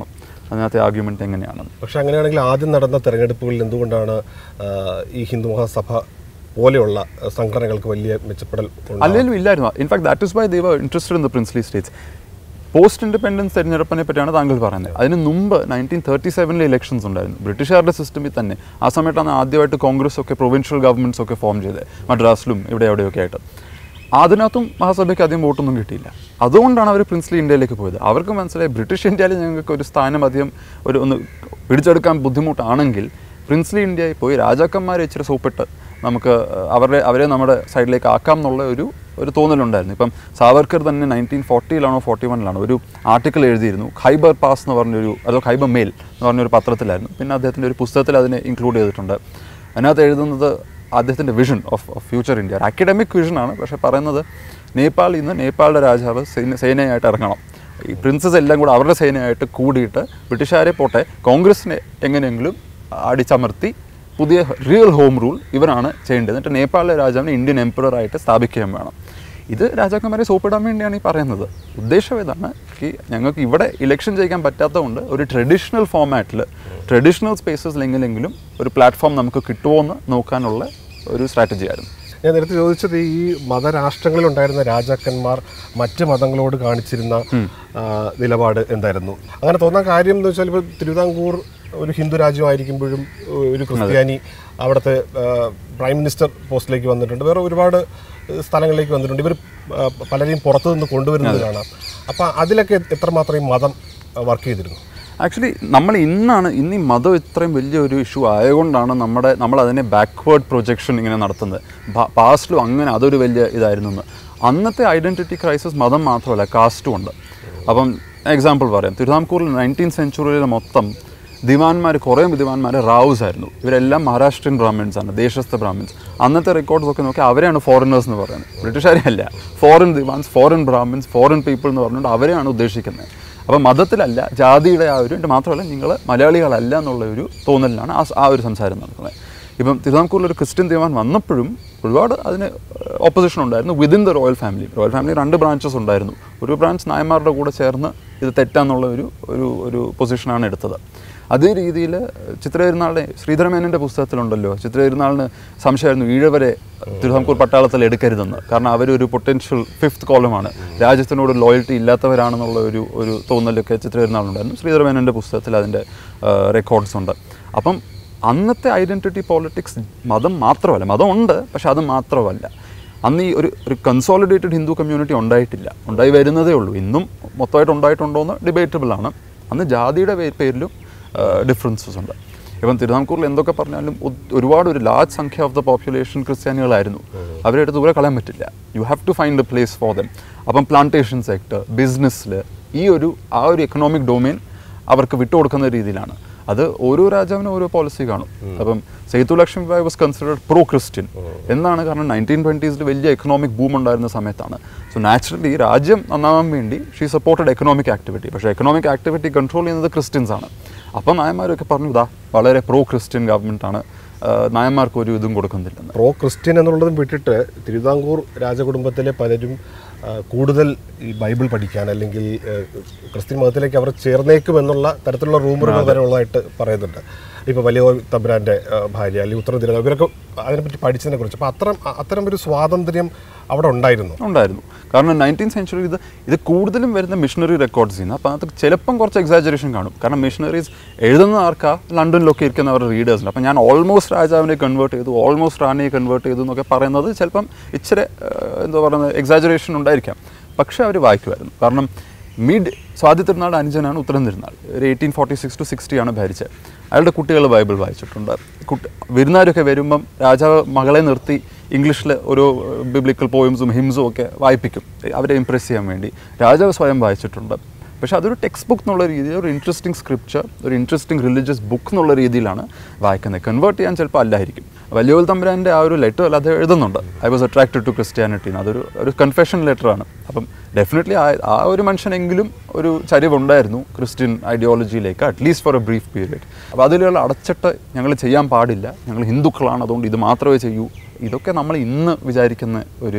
അതിനകത്തെ ആർഗ്യുമെൻറ്റ് എങ്ങനെയാണെന്ന് പക്ഷെ അങ്ങനെയാണെങ്കിൽ ആദ്യം നടന്ന തെരഞ്ഞെടുപ്പുകളിൽ എന്തുകൊണ്ടാണ് ആ, ഈ ഹിന്ദു മഹാസഭ പോലെയുള്ള ആ, സംഘടനകൾക്ക് വലിയ മെച്ചപ്പെടൽ ഉണ്ടാ- അല്ലെങ്കിലും ഇല്ലായിരുന്നു in fact that is why they were interested in the princely states post independence തെരഞ്ഞെടുപ്പിനെ പറ്റിയാണ് താങ്കൾ പറയുന്നത് അതിന് മുമ്പ് നയൻറ്റീൻ തേർട്ടി സെവനിലെ ഇലക്ഷൻസ് ഉണ്ടായിരുന്നു ബ്രിട്ടീഷുകാരുടെ സിസ്റ്റമിൽ തന്നെ ആ സമയത്താണ് ആദ്യമായിട്ട് കോൺഗ്രസ് ഒക്കെ പ്രൊവിൻഷ്യൽ ഗവൺമെൻറ്റ്സ് ഒക്കെ ഫോം ചെയ്തത് മദ്രാസിലും ഇവിടെ എവിടെയൊക്കെ ആയിട്ട് അതിനകത്തും മഹാസഭയ്ക്ക് അധികം വോട്ടൊന്നും കിട്ടിയില്ല അതുകൊണ്ടാണ് അവർ പ്രിൻസ്ലി ഇന്ത്യയിലേക്ക് പോയത് അവർക്ക് മനസ്സിലായി ബ്രിട്ടീഷ് ഇന്ത്യയിൽ ഞങ്ങൾക്ക് ഒരു സ്ഥാനം അധികം ഒരു ഒന്ന് പിടിച്ചെടുക്കാൻ ബുദ്ധിമുട്ടാണെങ്കിൽ പ്രിൻസ്ലി ഇന്ത്യയിൽ പോയി രാജാക്കന്മാരെ ഇച്ചിരി സൂപ്പിട്ട് നമുക്ക് അവരുടെ അവരെ നമ്മുടെ സൈഡിലേക്ക് ആക്കാം എന്നുള്ള ഒരു ഒരു തോന്നലുണ്ടായിരുന്നു ഇപ്പം സാവർക്കർ തന്നെ നയൻറ്റീൻ ഫോർട്ടിയിലാണോ ഫോർട്ടി വണ്ണിലാണോ ഒരു ആർട്ടിക്കിൾ എഴുതിയിരുന്നു ഖൈബർ പാസ് എന്ന് പറഞ്ഞൊരു അതോ ഖൈബർ മെയിൽ എന്ന് പറഞ്ഞൊരു പത്രത്തിലായിരുന്നു പിന്നെ അദ്ദേഹത്തിൻ്റെ ഒരു പുസ്തകത്തിൽ അതിനെ ഇൻക്ലൂഡ് ചെയ്തിട്ടുണ്ട് അതിനകത്ത് എഴുതുന്നത് അദ്ദേഹത്തിൻ്റെ vision of of future India ഒരു അക്കാഡമിക് വിഷനാണ് പക്ഷേ പറയുന്നത് നേപ്പാളിൽ നിന്ന് നേപ്പാളിൻ്റെ രാജാവ് സേന സേനയായിട്ട് ഇറങ്ങണം ഈ പ്രിൻസസ് എല്ലാം കൂടെ അവരുടെ സേനയായിട്ട് കൂടിയിട്ട് ബ്രിട്ടീഷുകാരെ പോട്ടെ കോൺഗ്രസിനെ എങ്ങനെയെങ്കിലും അടിച്ചമർത്തി പുതിയ റിയൽ ഹോം റൂൾ ഇവരാണ് ചെയ്യേണ്ടത് എന്നിട്ട് നേപ്പാളിലെ രാജാവിനെ ഇന്ത്യൻ എംപററായിട്ട് സ്ഥാപിക്കുകയും വേണം ഇത് രാജാക്കന്മാരെ സോപ്പിടാൻ വേണ്ടിയാണ് ഈ പറയുന്നത് ഉദ്ദേശം ഇതാണ് ഈ ഞങ്ങൾക്ക് ഇവിടെ ഇലക്ഷൻ ചെയ്യിക്കാൻ പറ്റാത്തതുകൊണ്ട് ഒരു ട്രഡീഷണൽ ഫോമാറ്റിൽ ട്രഡീഷണൽ സ്പേസസിലെങ്കിലെങ്കിലും ഒരു പ്ലാറ്റ്ഫോം നമുക്ക് കിട്ടുമോ എന്ന് നോക്കാനുള്ള ഒരു സ്ട്രാറ്റജി ആയിരുന്നു ഞാൻ നേരത്തെ ചോദിച്ചത് ഈ മതരാഷ്ട്രങ്ങളിലുണ്ടായിരുന്ന രാജാക്കന്മാർ മറ്റ് മതങ്ങളോട് കാണിച്ചിരുന്ന ആ, നിലപാട് എന്തായിരുന്നു അങ്ങനെ തോന്നാൻ കാര്യം എന്ന് വെച്ചാൽ ഇപ്പോൾ തിരുവിതാംകൂർ ഒരു ഹിന്ദു രാജ്യമായിരിക്കുമ്പോഴും ഒരു ക്രിസ്ത്യാനി അവിടുത്തെ ആ, പ്രൈം മിനിസ്റ്റർ പോസ്റ്റിലേക്ക് വന്നിട്ടുണ്ട് വേറെ ഒരുപാട് ഏഹ്, സ്ഥലങ്ങളിലേക്ക് വന്നിട്ടുണ്ട് ഇവർ ആ, പലരെയും പുറത്തു നിന്ന് കൊണ്ടുവരുന്നത് കാണാം അപ്പം അതിലൊക്കെ എത്രമാത്രം ഈ മതം വർക്ക് ചെയ്തിരുന്നു ആക്ച്വലി നമ്മൾ ഇന്നാണ് ഇന്ന് ഈ മതം ഇത്രയും വലിയൊരു ഇഷ്യൂ ആയതുകൊണ്ടാണ് നമ്മുടെ നമ്മൾ അതിനെ ബാക്ക്വേർഡ് പ്രൊജക്ഷൻ ഇങ്ങനെ നടത്തുന്നത് പാസ്റ്റിലും അങ്ങനെ അതൊരു വലിയ ഇതായിരുന്നു എന്ന് അന്നത്തെ ഐഡൻറ്റിറ്റി ക്രൈസിസ് മതം മാത്രമല്ല കാസ്റ്റും ഉണ്ട് അപ്പം എക്സാമ്പിൾ പറയാം തിരുവിതാംകൂറിൽ നയൻറ്റീൻ സെഞ്ചുറിയിൽ മൊത്തം ദിവാൻമാർ കുറേ ദിവാൻമാർ റാവുസ് ആയിരുന്നു ഇവരെല്ലാം മഹാരാഷ്ട്രീയൻ ബ്രാഹ്മിൻസ് ആണ് ദേശസ്ഥ ബ്രാഹ്മിൻസ് അന്നത്തെ റെക്കോർഡ്സ് ഒക്കെ നോക്കി അവരെയാണ് ഫോറിനേഴ്സ് എന്ന് പറയുന്നത് ബ്രിട്ടീഷുകാരെ അല്ല foreign diwans foreign Brahmins foreign people എന്ന് പറഞ്ഞുകൊണ്ട് അവരെയാണ് ഉദ്ദേശിക്കുന്നത് അപ്പോൾ മതത്തിലല്ല ജാതിയുടെ ആ ഒരു ഇത് മാത്രമല്ല നിങ്ങൾ മലയാളികളല്ല എന്നുള്ള ഒരു തോന്നലിലാണ് ആ സ- ആ ഒരു സംസാരം നടക്കുന്നത് ഇപ്പം തിരുവിതാംകൂറിൽ ഒരു ക്രിസ്ത്യൻ ദിവാൻ വന്നപ്പോഴും ഒരുപാട് അതിന് ഓപ്പോസിഷൻ ഉണ്ടായിരുന്നു within the royal family royal family രണ്ട് ബ്രാഞ്ചസ് ഉണ്ടായിരുന്നു ഒരു ബ്രാഞ്ച് നായന്മാരുടെ കൂടെ ചേർന്ന് ഇത് തെറ്റാന്നുള്ള ഒരു ഒരു ഒരു പൊസിഷനാണ് എടുത്തത് അതേ രീതിയിൽ ചിത്രയിരുന്നാളിനെ ശ്രീധരമേനൻ്റെ പുസ്തകത്തിലുണ്ടല്ലോ ചിത്രയിരുന്നാളിന് സംശയമായിരുന്നു ഈഴവരെ തിരുവിതാംകൂർ പട്ടാളത്തിൽ എടുക്കരുതെന്ന് കാരണം അവരൊരു പൊട്ടൻഷ്യൽ ഫിഫ്ത്ത് കോളമാണ് രാജ്യത്തിനോട് ലോയൽറ്റി ഇല്ലാത്തവരാണെന്നുള്ള ഒരു ഒരു തോന്നലൊക്കെ ചിത്രയിരുന്നാളുണ്ടായിരുന്നു ശ്രീധരമേനൻ്റെ പുസ്തകത്തിൽ അതിൻ്റെ റെക്കോർഡ്സ് ഉണ്ട് അപ്പം അന്നത്തെ ഐഡൻറ്റിറ്റി പോളിറ്റിക്സ് മതം മാത്രമല്ല മതം ഉണ്ട് പക്ഷെ അത് മാത്രമല്ല അന്ന് ഈ ഒരു ഒരു കൺസോളിഡേറ്റഡ് ഹിന്ദു കമ്മ്യൂണിറ്റി ഉണ്ടായിട്ടില്ല ഉണ്ടായി വരുന്നതേ ഉള്ളൂ ഇന്നും മൊത്തമായിട്ട് ഉണ്ടായിട്ടുണ്ടോ എന്ന് ഡിബേറ്റബിൾ ആണ് അന്ന് ജാതിയുടെ പേ- പേരിലും ഡിഫറൻസസ് ഉണ്ട് ഇപ്പം തിരുവിതാംകൂറിൽ എന്തൊക്കെ പറഞ്ഞാലും ഒ- ഒരുപാട് ഒരു ലാർജ് സംഖ്യ ഓഫ് ദ പോപ്പുലേഷൻ ക്രിസ്ത്യാനികളായിരുന്നു അവരെ എടുത്ത് ദൂരെ കളയാൻ പറ്റില്ല you have to find a place for them അപ്പം പ്ലാന്റേഷൻ സെക്ടർ ബിസിനസ്സിൽ ഈ ഒരു ആ ഒരു എക്കണോമിക് ഡൊമൈൻ അവർക്ക് വിട്ടുകൊടുക്കുന്ന രീതിയിലാണ് അത് ഓരോ രാജാവിനും ഓരോ പോളിസി കാണും അപ്പം Sethu Lakshmi Bayi was considered pro Christian എന്നാണ് കാരണം നയൻറ്റീൻ ട്വൻറ്റീസിൽ വലിയ എക്കണോമിക് ബൂം ഉണ്ടായിരുന്ന സമയത്താണ് സോ നാച്ചുറലി രാജ്യം നന്നാവാൻ വേണ്ടി ഷീ സപ്പോർട്ടഡ് എക്കണോമിക് ആക്ടിവിറ്റി പക്ഷേ എക്കണോമിക് ആക്ടിവിറ്റി കൺട്രോൾ ചെയ്യുന്നത് ക്രിസ്ത്യൻസ് ആണ് അപ്പം നായന്മാരൊക്കെ പറഞ്ഞു ഇതാ വളരെ പ്രോ ക്രിസ്ത്യൻ ഗവൺമെൻറ് ആണ് ആ, നായന്മാർക്ക് ഒരു ഇതും കൊടുക്കുന്നില്ലെന്ന് പ്രോ ക്രിസ്ത്യൻ എന്നുള്ളതും വിട്ടിട്ട് തിരുവിതാംകൂർ രാജകുടുംബത്തിലെ പലരും ആ, കൂടുതൽ ഈ ബൈബിൾ പഠിക്കാൻ അല്ലെങ്കിൽ ആ, ക്രിസ്ത്യൻ മതത്തിലേക്ക് അവർ ചേർന്നേക്കും എന്നുള്ള തരത്തിലുള്ള റൂമറുകൾ വരെ ഉള്ളതായിട്ട് പറയുന്നുണ്ട് ഇപ്പോൾ വലിയ തമ്പുരാൻ്റെ ആ, ഭാര്യ അല്ലെങ്കിൽ ഉത്തരം തിരുവ ഇവരൊക്കെ അതിനെപ്പറ്റി പഠിച്ചതിനെ കുറിച്ച് അപ്പോൾ അത്തരം അത്തരം ഒരു സ്വാതന്ത്ര്യം അവിടെ ഉണ്ടായിരുന്നു ഉണ്ടായിരുന്നു കാരണം നയൻറ്റീൻ സെഞ്ചുറി ഇത് ഇത് കൂടുതലും വരുന്ന മിഷണറി റെക്കോർഡ്സ് ചെയ്യുന്നത് അപ്പോൾ അത് ചിലപ്പം കുറച്ച് എക്സാജറേഷൻ കാണും കാരണം മിഷണറീസ് എഴുതുന്ന ആർക്കാ ലണ്ടനിലൊക്കെ ഇരിക്കുന്ന അവരുടെ റീഡേഴ്സിന് അപ്പം ഞാൻ ഓൾമോസ്റ്റ് രാജാവിനെ കൺവേർട്ട് ചെയ്തു ഓൾമോസ്റ്റ് റാണിയെ കൺവേർട്ട് ചെയ്തു എന്നൊക്കെ പറയുന്നത് ചിലപ്പം ഇച്ചിരി ഏഹ്, എന്താ പറയുന്നത് എക്സാജറേഷൻ ഉണ്ടായിരിക്കാം പക്ഷേ അവർ വായിക്കുമായിരുന്നു കാരണം മിഡ് സ്വാതി തിരുനാൾ അനുജനാണ് ഉത്തരം തിരുനാൾ ഒരു eighteen forty six to sixty ആണ് ഭരിച്ചത് അയാളുടെ കുട്ടികൾ ബൈബിൾ വായിച്ചിട്ടുണ്ട് കുട്ടി വിരുന്നാരൊക്കെ വരുമ്പം രാജാവ് മകളെ നിർത്തി ഇംഗ്ലീഷിൽ ഓരോ ബിബ്ലിക്കൽ പോയിംസും ഹിംസും ഒക്കെ വായിപ്പിക്കും അവരെ ഇമ്പ്രസ് ചെയ്യാൻ വേണ്ടി രാജാവ് സ്വയം വായിച്ചിട്ടുണ്ട് പക്ഷേ അതൊരു ടെക്സ്റ്റ് ബുക്ക് എന്നുള്ള രീതിയിൽ ഒരു ഇൻട്രസ്റ്റിംഗ് സ്ക്രിപ്ചർ ഒരു ഇൻട്രസ്റ്റിംഗ് റിലീജിയസ് ബുക്ക് എന്നുള്ള രീതിയിലാണ് വായിക്കുന്നത് കൺവേർട്ട് ചെയ്യാൻ ചിലപ്പോൾ അല്ലായിരിക്കും വലിയോൽ തമ്പുരാൻ്റെ ആ ഒരു ലെറ്റർ അല്ലാതെ എഴുതുന്നുണ്ട് I was attracted to Christianity അതൊരു ഒരു കൺഫെഷൻ ലെറ്ററാണ് അപ്പം ഡെഫിനറ്റ്ലി ആ ആ ഒരു മനുഷ്യനെങ്കിലും ഒരു ചരിവുണ്ടായിരുന്നു ക്രിസ്ത്യൻ ഐഡിയോളജിയിലേക്ക് at least for a brief period അപ്പോൾ അതിലുള്ള അടച്ചിട്ട് ഞങ്ങൾ ചെയ്യാൻ പാടില്ല ഞങ്ങൾ ഹിന്ദുക്കളാണ് അതുകൊണ്ട് ഇത് മാത്രമേ ചെയ്യൂ ഇതൊക്കെ നമ്മൾ ഇന്ന് വിചാരിക്കുന്ന ഒരു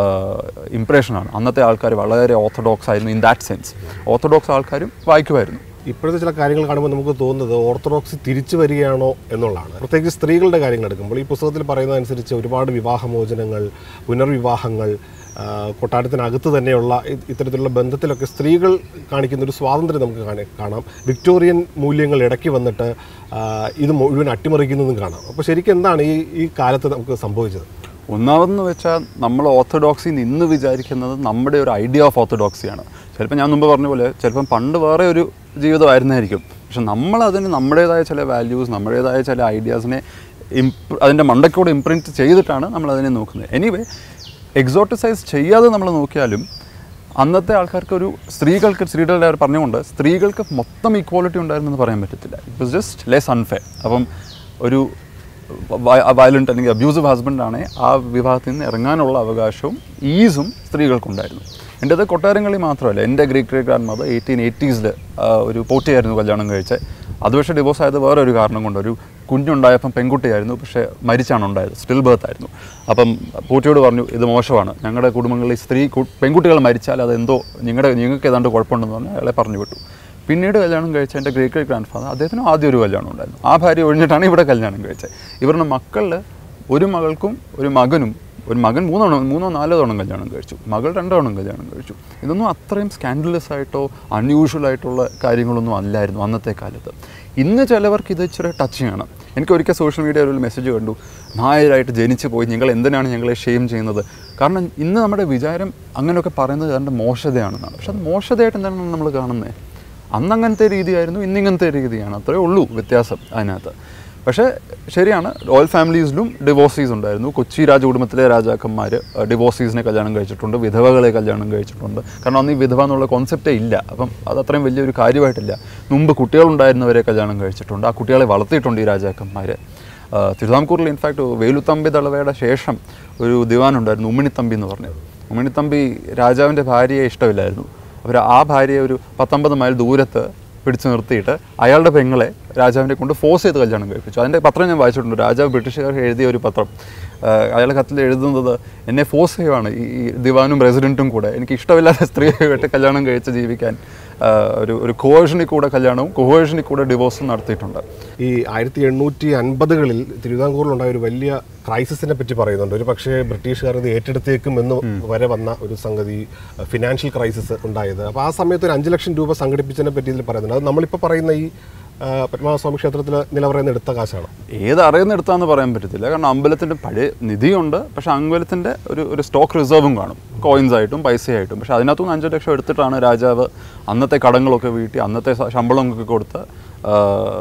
ഇംപ്രഷനാണ് അന്നത്തെ ആൾക്കാർ വളരെ ഓർത്തഡോക്സ് ആയിരുന്നു ഇൻ ദാറ്റ് സെൻസ് ഓർത്തഡോക്സ് ആൾക്കാരും വായിക്കുമായിരുന്നു ഇപ്പോഴത്തെ ചില കാര്യങ്ങൾ കാണുമ്പോൾ നമുക്ക് തോന്നുന്നത് ഓർത്തഡോക്സി തിരിച്ചു വരികയാണോ എന്നുള്ളതാണ് പ്രത്യേകിച്ച് സ്ത്രീകളുടെ കാര്യങ്ങൾ എടുക്കുമ്പോൾ ഈ പുസ്തകത്തിൽ പറയുന്നതനുസരിച്ച് ഒരുപാട് വിവാഹമോചനങ്ങൾ പുനർവിവാഹങ്ങൾ ആ, കൊട്ടാരത്തിനകത്ത് തന്നെയുള്ള ഇ- ഇത്തരത്തിലുള്ള ബന്ധത്തിലൊക്കെ സ്ത്രീകൾ കാണിക്കുന്ന ഒരു സ്വാതന്ത്ര്യം നമുക്ക് കാണി- കാണാം വിക്ടോറിയൻ മൂല്യങ്ങൾ ഇടയ്ക്ക് വന്നിട്ട് ആ, ഇത് മുഴുവൻ അട്ടിമറിക്കുന്നതും കാണാം അപ്പോൾ ശരിക്കും എന്താണ് ഈ ഈ കാലത്ത് നമുക്ക് സംഭവിച്ചത് ഒന്നാമതെന്ന് വെച്ചാൽ നമ്മൾ ഓർത്തഡോക്സി ഇന്ന് വിചാരിക്കുന്നത് നമ്മുടെ ഒരു ഐഡിയ ഓഫ് ഓർത്തഡോക്സിയാണ് ചിലപ്പോൾ ഞാൻ മുമ്പ് പറഞ്ഞ പോലെ ചിലപ്പം പണ്ട് വേറെ ഒരു ജീവിതമായിരുന്നായിരിക്കും പക്ഷെ നമ്മൾ അതിന് നമ്മുടേതായ ചില വാല്യൂസ് നമ്മുടേതായ ചില ഐഡിയാസിനെ ഇംപ് അതിൻ്റെ മണ്ടയ്ക്കൂടെ ഇംപ്രിൻറ്റ് ചെയ്തിട്ടാണ് നമ്മൾ അതിനെ നോക്കുന്നത് എനിവേ എക്സോട്ടിസൈസ് ചെയ്യാതെ നമ്മൾ നോക്കിയാലും അന്നത്തെ ആൾക്കാർക്ക് ഒരു സ്ത്രീകൾക്ക് സ്ത്രീകളുടെ അവർ പറഞ്ഞുകൊണ്ട് സ്ത്രീകൾക്ക് മൊത്തം ഈക്വാലിറ്റി ഉണ്ടായിരുന്നു എന്ന് പറയാൻ പറ്റത്തില്ല it was just less unfair അപ്പം ഒരു വയലൻ്റ് അല്ലെങ്കിൽ അബ്യൂസീവ് ഹസ്ബൻഡാണ് ആ വിവാഹത്തിൽ നിന്ന് ഇറങ്ങാനുള്ള അവകാശവും ഈസും സ്ത്രീകൾക്കുണ്ടായിരുന്നു എൻ്റെ അത് കൊട്ടാരങ്ങളി മാത്രമല്ല എൻ്റെ Greek great grand mother eighteen എയ്റ്റീസിൽ ഒരു പോറ്റിയായിരുന്നു കല്യാണം കഴിച്ചത് അത് പക്ഷേ ഡിവോഴ്സ് ആയത് വേറെ ഒരു കാരണം കൊണ്ട് ഒരു കുഞ്ഞുണ്ടായപ്പം പെൺകുട്ടിയായിരുന്നു പക്ഷേ മരിച്ചാണ് ഉണ്ടായത് സ്റ്റിൽ ബർത്ത് ആയിരുന്നു അപ്പം പൂറ്റിയോട് പറഞ്ഞു ഇത് മോശമാണ് ഞങ്ങളുടെ കുടുംബങ്ങളിൽ സ്ത്രീ കു- പെൺകുട്ടികൾ മരിച്ചാൽ അതെന്തോ നിങ്ങളുടെ നിങ്ങൾക്ക് ഏതാണ്ട് കുഴപ്പമുണ്ടെന്ന് പറഞ്ഞ് അയാളെ പറഞ്ഞു വിട്ടു പിന്നീട് കല്യാണം കഴിച്ച എൻ്റെ ഗ്രേറ്റ് ഗ്രേറ്റ് ഗ്രാൻഡ് ഫാദർ അദ്ദേഹത്തിന് ആദ്യം ഒരു കല്യാണം ഉണ്ടായിരുന്നു ആ ഭാര്യ ഒഴിഞ്ഞിട്ടാണ് ഇവിടെ കല്യാണം കഴിച്ചത് ഇവരുടെ മക്കളിൽ ഒരു മകൾക്കും ഒരു മകനും ഒരു മകൻ മൂന്നെണ്ണം മൂന്നോ നാലോ തവണ കല്യാണം കഴിച്ചു മകൾ രണ്ടോണം കല്യാണം കഴിച്ചു ഇതൊന്നും അത്രയും സ്കാൻഡലസ് ആയിട്ടോ അൺയൂഷ്വൽ ആയിട്ടുള്ള കാര്യങ്ങളൊന്നും അല്ലായിരുന്നു അന്നത്തെ കാലത്ത് ഇന്ന് ചിലവർക്ക് ഇത് ഇച്ചിരി ടച്ചിങ് എനിക്ക് ഒരിക്കൽ സോഷ്യൽ മീഡിയയിൽ ഒരു മെസ്സേജ് കണ്ടു നായരായിട്ട് ജനിച്ചു പോയി നിങ്ങൾ എന്തിനാണ് ഞങ്ങളെ ഷെയിം ചെയ്യുന്നത് കാരണം ഇന്ന് നമ്മുടെ വിചാരം അങ്ങനെയൊക്കെ പറയുന്നത് അതിൻ്റെ മോശതയാണെന്നാണ് പക്ഷെ അത് മോശതയായിട്ട് എന്താണ് നമ്മൾ കാണുന്നത് അന്ന് അങ്ങനത്തെ രീതിയായിരുന്നു ഇന്നിങ്ങനത്തെ രീതിയാണ് അത്രേ ഉള്ളൂ വ്യത്യാസം അതിനകത്ത് പക്ഷേ ശരിയാണ് റോയൽ ഫാമിലീസിലും ഡിവോഴ്സീസ് ഉണ്ടായിരുന്നു കൊച്ചി രാജകുടുംബത്തിലെ രാജാക്കന്മാർ ഡിവോഴ്സീസിനെ കല്യാണം കഴിച്ചിട്ടുണ്ട് വിധവകളെ കല്യാണം കഴിച്ചിട്ടുണ്ട് കാരണം അന്ന് ഈ വിധവ എന്നുള്ള കോൺസെപ്റ്റേ ഇല്ല അപ്പം അത് അത്രയും വലിയൊരു കാര്യമായിട്ടില്ല മുമ്പ് കുട്ടികളുണ്ടായിരുന്നവരെ കല്യാണം കഴിച്ചിട്ടുണ്ട് ആ കുട്ടികളെ വളർത്തിയിട്ടുണ്ട് ഈ രാജാക്കന്മാർ തിരുവിതാംകൂറിൽ ഇൻഫാക്ട് വേലുത്തമ്പി ദളവയുടെ ശേഷം ഒരു ദിവാനുണ്ടായിരുന്നു ഉമ്മിണിത്തമ്പി എന്ന് പറഞ്ഞത് ഉമ്മിണിത്തമ്പി രാജാവിൻ്റെ ഭാര്യയെ ഇഷ്ടമില്ലായിരുന്നു അവർ ആ ഭാര്യയെ ഒരു പത്തൊമ്പത് മൈൽ ദൂരത്ത് പിടിച്ചു നിർത്തിയിട്ട് അയാളുടെ പെങ്ങളെ രാജാവിനെ കൊണ്ട് ഫോഴ്സ് ചെയ്ത് കല്യാണം കഴിപ്പിച്ചു അതിൻ്റെ പത്രം ഞാൻ വായിച്ചിട്ടുണ്ട് രാജാവ് ബ്രിട്ടീഷുകാർക്ക് എഴുതിയ ഒരു പത്രം അയാളെ കത്തിൽ എഴുതുന്നത് എന്നെ ഫോഴ്സ് ചെയ്യുവാണ് ഈ ഈ ദിവാനും റെസിഡൻറ്റും കൂടെ എനിക്ക് ഇഷ്ടമില്ലാത്ത സ്ത്രീയായിട്ട് കല്യാണം കഴിച്ച് ജീവിക്കാൻ ആ, ഒരു ഒരു കോവേഷനിൽ കൂടെ കല്യാണവും കോവേഷനിൽ കൂടെ ഡിവോഴ്സും നടത്തിയിട്ടുണ്ട് ഈ ആയിരത്തി എണ്ണൂറ്റി അൻപതുകളിൽ തിരുവിതാംകൂറിലുണ്ടായ ഒരു വലിയ ക്രൈസിസിനെ പറ്റി പറയുന്നുണ്ട് ഒരു പക്ഷേ ബ്രിട്ടീഷുകാർ ഇത് ഏറ്റെടുത്തേക്കും എന്ന് വരെ വന്ന ഒരു സംഗതി ഫിനാൻഷ്യൽ ക്രൈസിസ് ഉണ്ടായത് അപ്പോൾ ആ സമയത്ത് ഒരു അഞ്ച് ലക്ഷം രൂപ സംഘടിപ്പിച്ചതിനെ പറ്റി ഇതിൽ പറയുന്നുണ്ട് അത് നമ്മളിപ്പോൾ പറയുന്ന ഈ ആ, പത്മനാഭസ്വാമി ക്ഷേത്രത്തിൽ നിലവറയുന്ന എടുത്ത കാശാണ് ഏത് അറിയുന്നെടുത്താന്ന് പറയാൻ പറ്റത്തില്ല കാരണം അമ്പലത്തിൻ്റെ പഴയ നിധിയുണ്ട് പക്ഷേ അമ്പലത്തിൻ്റെ ഒരു ഒരു സ്റ്റോക്ക് റിസർവും കാണും കോയിൻസ് ആയിട്ടും പൈസയായിട്ടും പക്ഷേ അതിനകത്തുനിന്ന് അഞ്ച് ലക്ഷം എടുത്തിട്ടാണ് രാജാവ് അന്നത്തെ കടങ്ങളൊക്കെ വീട്ടി അന്നത്തെ സ- ശമ്പളമൊക്കെ കൊടുത്ത് ആ,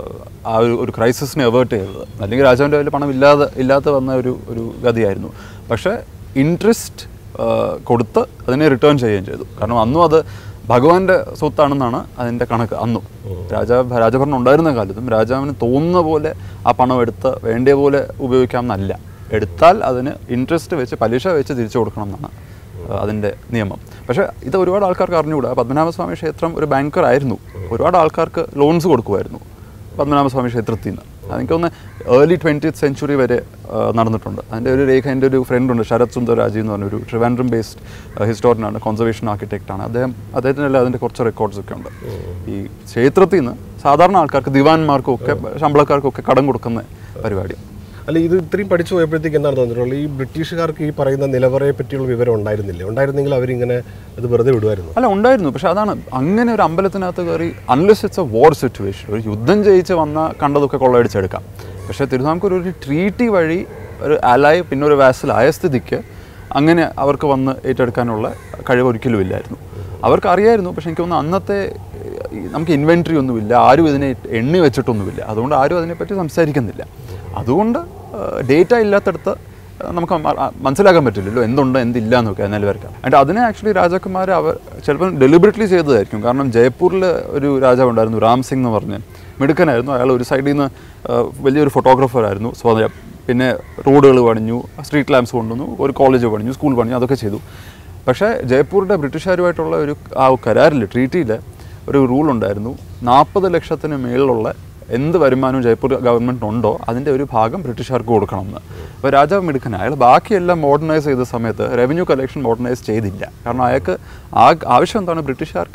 ആ ഒരു ഒരു ക്രൈസിസിനെ അവേർട്ട് ചെയ്തത് അല്ലെങ്കിൽ രാജാവിൻ്റെ കയ്യിൽ പണം ഇല്ലാതെ ഇല്ലാതെ വന്ന ഒരു ഒരു ഗതിയായിരുന്നു പക്ഷേ ഇൻട്രസ്റ്റ് കൊടുത്ത് അതിനെ റിട്ടേൺ ചെയ്യുകയും ചെയ്തു കാരണം അന്നും അത് ഭഗവാന്റെ സ്വത്താണെന്നാണ് അതിൻ്റെ കണക്ക് അന്നും രാജാവ് രാജഭരണം ഉണ്ടായിരുന്ന കാലത്തും രാജാവിന് തോന്നുന്ന പോലെ ആ പണം എടുത്ത് വേണ്ടിയ പോലെ ഉപയോഗിക്കാമെന്നല്ല എടുത്താൽ അതിന് ഇൻട്രസ്റ്റ് വെച്ച് പലിശ വെച്ച് തിരിച്ചു കൊടുക്കണം എന്നാണ് അതിൻ്റെ നിയമം പക്ഷേ ഇത് ഒരുപാട് ആൾക്കാർക്ക് അറിഞ്ഞുകൂടാ പത്മനാഭസ്വാമി ക്ഷേത്രം ഒരു ബാങ്കർ ആയിരുന്നു ഒരുപാട് ആൾക്കാർക്ക് ലോൺസ് കൊടുക്കുമായിരുന്നു പത്മനാഭസ്വാമി ക്ഷേത്രത്തിൽ നിന്ന് എനിക്ക് തോന്നുന്നു ഏർലി ട്വൻറ്റീത്ത് സെഞ്ചുറി വരെ ആ, നടന്നിട്ടുണ്ട് അതിൻ്റെ ഒരു രേഖ എൻ്റെ ഒരു ഫ്രണ്ട് ഉണ്ട് ശരത് സുന്ദർ രാജി എന്ന് പറഞ്ഞൊരു ട്രിവാൻഡ്രം ബേസ്ഡ് ഹിസ്റ്റോറിയനാണ് കോൺസർവേഷൻ ആർക്കിടെക്റ്റാണ് അദ്ദേഹം അദ്ദേഹത്തിനെല്ലാം അതിൻ്റെ കുറച്ച് റെക്കോർഡ്സ് ഒക്കെ ഉണ്ട് ഈ ക്ഷേത്രത്തിൽ നിന്ന് സാധാരണ ആൾക്കാർക്ക് ദിവാൻമാർക്കും ഒക്കെ ശമ്പളക്കാർക്കും ഒക്കെ കടം കൊടുക്കുന്ന പരിപാടി അല്ല ഇത് ഇത്രയും പഠിച്ചു പോയപ്പോഴത്തേക്ക് എന്താണ് തോന്നിയിട്ടുള്ളത് ഈ ബ്രിട്ടീഷുകാർക്ക് ഈ പറയുന്ന നിലവറയെ പറ്റിയുള്ള വിവരം ഉണ്ടായിരുന്നില്ലേ ഉണ്ടായിരുന്നെങ്കിൽ അവരിങ്ങനെ അത് വെറുതെ വിടുമായിരുന്നു അല്ല ഉണ്ടായിരുന്നു പക്ഷെ അതാണ് അങ്ങനെ ഒരു അമ്പലത്തിനകത്ത് കയറി unless it's a war situation ഒരു യുദ്ധം ജയിച്ച് വന്ന കണ്ടതൊക്കെ കൊള്ളയടിച്ചെടുക്കാം പക്ഷേ തിരുവിതാംകൂർ ഒരു ട്രീറ്റി വഴി ഒരു അലായി പിന്നെ ഒരു വാസലായ സ്ഥിതിക്ക് അങ്ങനെ അവർക്ക് വന്ന് ഏറ്റെടുക്കാനുള്ള കഴിവ് ഒരിക്കലും ഇല്ലായിരുന്നു അവർക്ക് അറിയായിരുന്നു പക്ഷെ എനിക്ക് തോന്നുന്നു അന്നത്തെ ഈ നമുക്ക് ഇൻവെൻട്രി ഒന്നുമില്ല ആരും ഇതിനെ എണ്ണി വെച്ചിട്ടൊന്നുമില്ല അതുകൊണ്ട് ആരും അതിനെപ്പറ്റി സംസാരിക്കുന്നില്ല അതുകൊണ്ട് ഡേറ്റ ഇല്ലാത്തടത്ത് ആ, നമുക്ക് മ- ആ, മനസ്സിലാക്കാൻ പറ്റില്ലല്ലോ എന്തുണ്ട് എന്തില്ല എന്നൊക്കെ എന്നാൽ വരക്കാം എന്നിട്ട് അതിനെ ആക്ച്വലി രാജാക്കന്മാർ അവർ ചിലപ്പോൾ ഡെലിബറേറ്റ്ലി ചെയ്തതായിരിക്കും കാരണം ജയ്പൂരിൽ ഒരു രാജാവ് ഉണ്ടായിരുന്നു രാം സിംഗ് എന്ന് പറഞ്ഞ് മിടുക്കനായിരുന്നു അയാൾ ഒരു സൈഡിൽ നിന്ന് ആ, വലിയൊരു ഫോട്ടോഗ്രാഫറായിരുന്നു സ്വയം പിന്നെ റോഡുകൾ പണിഞ്ഞു സ്ട്രീറ്റ് ലാംപ്സ് കൊണ്ടുവന്നു ഒരു കോളേജ് പണിഞ്ഞു സ്കൂൾ പണിഞ്ഞു അതൊക്കെ ചെയ്തു പക്ഷേ ജയ്പൂരിൻ്റെ ബ്രിട്ടീഷുകാരുമായിട്ടുള്ള ഒരു ആ കരാറിൽ ട്രീറ്റിയിൽ ഒരു റൂൾ ഉണ്ടായിരുന്നു നാൽപ്പത് ലക്ഷത്തിന് മേളിലുള്ള എന്ത് വരുമാനവും ജയ്പൂർ ഗവൺമെൻറ് ഉണ്ടോ അതിൻ്റെ ഒരു ഭാഗം ബ്രിട്ടീഷുകാർക്ക് കൊടുക്കണം എന്ന് അപ്പോൾ രാജാവ് മിടുക്കൻ അയാൾ ബാക്കിയെല്ലാം മോഡേണൈസ് ചെയ്ത സമയത്ത് റവന്യൂ കളക്ഷൻ മോഡേണൈസ് ചെയ്തില്ല കാരണം അയാൾക്ക് ആ ആവശ്യം എന്താണ് ബ്രിട്ടീഷുകാർക്ക്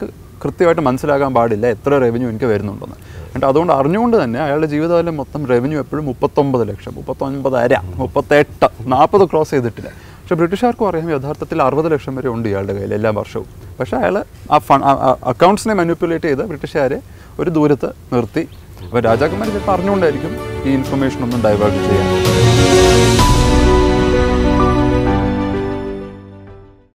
കൃത്യമായിട്ട് മനസ്സിലാക്കാൻ പാടില്ല എത്ര റവന്യൂ എനിക്ക് വരുന്നുണ്ടെന്ന് എന്നിട്ട് അതുകൊണ്ട് അറിഞ്ഞുകൊണ്ട് തന്നെ അയാളുടെ ജീവിതകാലം മൊത്തം റവന്യൂ എപ്പോഴും മുപ്പത്തൊമ്പത് ലക്ഷം മുപ്പത്തൊൻപതര മുപ്പത്തെട്ട് നാൽപ്പത് ക്രോസ് ചെയ്തിട്ടില്ല പക്ഷേ ബ്രിട്ടീഷുകാർക്കും അറിയാം യഥാർത്ഥത്തിൽ അറുപത് ലക്ഷം വരെ ഉണ്ട് ഇയാളുടെ കയ്യിൽ എല്ലാ വർഷവും പക്ഷേ അയാൾ ആ ഫൺ അക്കൗണ്ട്സിനെ മാനിപ്പുലേറ്റ് ചെയ്ത് ബ്രിട്ടീഷുകാരെ ഒരു ദൂരത്ത് നിർത്തി അപ്പോൾ രാജാക്കന്മാർ ചിലപ്പോൾ അറിഞ്ഞുകൊണ്ടായിരിക്കും ഈ ഇൻഫർമേഷൻ ഒന്നും ഡൈവേർട്ട് ചെയ്യാൻ